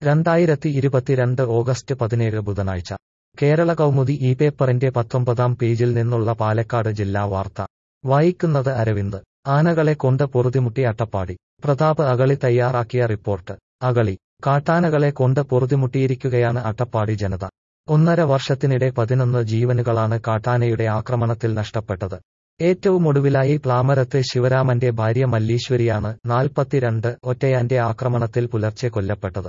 രണ്ടായിരത്തി ഇരുപത്തിരണ്ട് ഓഗസ്റ്റ് പതിനേഴ് ബുധനാഴ്ച കേരള കൗമുദി ഈ പേപ്പറിന്റെ പത്തൊമ്പതാം പേജിൽ നിന്നുള്ള പാലക്കാട് ജില്ലാ വാർത്ത വായിക്കുന്നത് അരവിന്ദ് ആനകളെ കൊണ്ട് പൊറുതിമുട്ടി അട്ടപ്പാടി പ്രതാപ് അകളി തയ്യാറാക്കിയ റിപ്പോർട്ട് അകളി കാട്ടാനകളെ കൊണ്ട് പൊറുതിമുട്ടിയിരിക്കുകയാണ് അട്ടപ്പാടി ജനത ഒന്നര വർഷത്തിനിടെ പതിനൊന്ന് ജീവനുകളാണ് കാട്ടാനയുടെ ആക്രമണത്തിൽ നഷ്ടപ്പെട്ടത് ഏറ്റവും ഒടുവിലായി പ്ലാമരത്ത് ശിവരാമന്റെ ഭാര്യ മല്ലീശ്വരിയാണ് നാൽപ്പത്തിരണ്ട് ഒറ്റയാന്റെ ആക്രമണത്തിൽ പുലർച്ചെ കൊല്ലപ്പെട്ടത്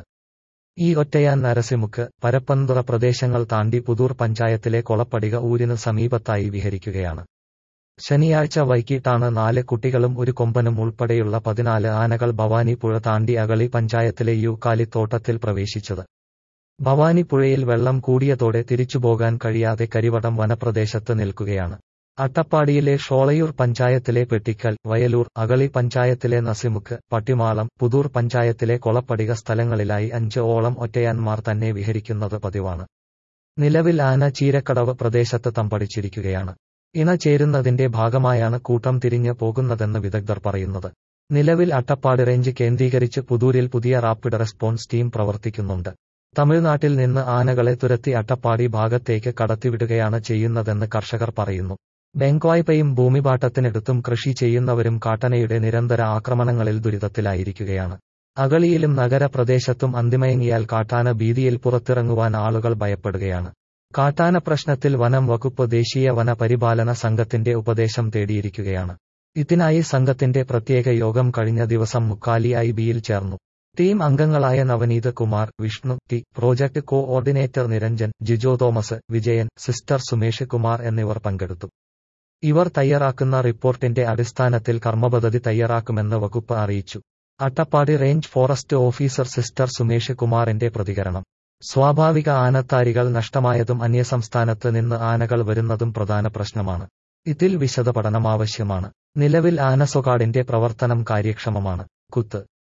ഈ ഒറ്റയാൻ നരസിമുക്ക് പരപ്പന്തുറ പ്രദേശങ്ങൾ താണ്ടി പുതൂർ പഞ്ചായത്തിലെ കൊളപ്പടിക ഊരിന് സമീപത്തായി വിഹരിക്കുകയാണ് ശനിയാഴ്ച വൈകിട്ടാണ് നാല് കുട്ടികളും ഒരു കൊമ്പനും ഉൾപ്പെടെയുള്ള പതിനാല് ആനകൾ ഭവാനി പുഴ താണ്ടി അകളി പഞ്ചായത്തിലെ യൂക്കാലിത്തോട്ടത്തിൽ പ്രവേശിച്ചത് ഭവാനി പുഴയിൽ വെള്ളം കൂടിയതോടെ തിരിച്ചുപോകാൻ കഴിയാതെ കരിവടം വനപ്രദേശത്ത് നിൽക്കുകയാണ് അട്ടപ്പാടിയിലെ ഷോളയൂർ പഞ്ചായത്തിലെ പെട്ടിക്കൽ വയലൂർ അകളി പഞ്ചായത്തിലെ നസിമുക്ക് പട്ടിമാളം പുതൂർ പഞ്ചായത്തിലെ കൊളപ്പടിക സ്ഥലങ്ങളിലായി അഞ്ച് ഓളം ഒറ്റയാന്മാർ തന്നെ വിഹരിക്കുന്നത് പതിവാണ് നിലവിൽ ആന ചീരക്കടവ് പ്രദേശത്ത് തമ്പടിച്ചിരിക്കുകയാണ് ഇണ ചേരുന്നതിന്റെ ഭാഗമായാണ് കൂട്ടം തിരിഞ്ഞ് പോകുന്നതെന്ന് വിദഗ്ധർ പറയുന്നത് നിലവിൽ അട്ടപ്പാടി റേഞ്ച് കേന്ദ്രീകരിച്ച് പുതൂരിൽ പുതിയ റാപ്പിഡ് റെസ്പോൺസ് ടീം പ്രവർത്തിക്കുന്നുണ്ട് തമിഴ്നാട്ടിൽ നിന്ന് ആനകളെ തുരത്തി അട്ടപ്പാടി ഭാഗത്തേക്ക് കടത്തിവിടുകയാണ് ചെയ്യുന്നതെന്ന് കർഷകർ പറയുന്നു ബെങ്ക്വായ്പയും ഭൂമിപാട്ടത്തിനെടുത്തും കൃഷി ചെയ്യുന്നവരും കാട്ടനയുടെ നിരന്തര ആക്രമണങ്ങളിൽ ദുരിതത്തിലായിരിക്കുകയാണ് അകളിയിലും നഗരപ്രദേശത്തും അന്തിമയങ്ങിയാൽ കാട്ടാന ഭീതിയിൽ പുറത്തിറങ്ങുവാൻ ആളുകൾ ഭയപ്പെടുകയാണ് കാട്ടാന പ്രശ്നത്തിൽ വനം വകുപ്പ് ദേശീയ വന പരിപാലന സംഘത്തിന്റെ ഉപദേശം തേടിയിരിക്കുകയാണ് ഇതിനായി സംഘത്തിന്റെ പ്രത്യേക യോഗം കഴിഞ്ഞ ദിവസം മുക്കാലി ഐ ബിയിൽ ചേർന്നു ടീം അംഗങ്ങളായ Navaneeth Kumar Vishnu T project coordinator Niranjan Jijo Thomas Vijayan sister Sumesh Kumar എന്നിവർ പങ്കെടുത്തു ഇവർ തയ്യാറാക്കുന്ന റിപ്പോർട്ടിന്റെ അടിസ്ഥാനത്തിൽ കർമ്മപദ്ധതി തയ്യാറാക്കുമെന്ന് വകുപ്പ് അറിയിച്ചു Attappadi range forest officer sister Sumesh കുമാറിന്റെ പ്രതികരണം സ്വാഭാവിക ആനത്താരികൾ നഷ്ടമായതും അന്യസംസ്ഥാനത്ത് നിന്ന് ആനകൾ വരുന്നതും പ്രധാന പ്രശ്നമാണ് ഇതിൽ വിശദ പഠനം ആവശ്യമാണ് നിലവിൽ ആനസൊകാടിന്റെ പ്രവർത്തനം കാര്യക്ഷമമാണ് കുത്ത്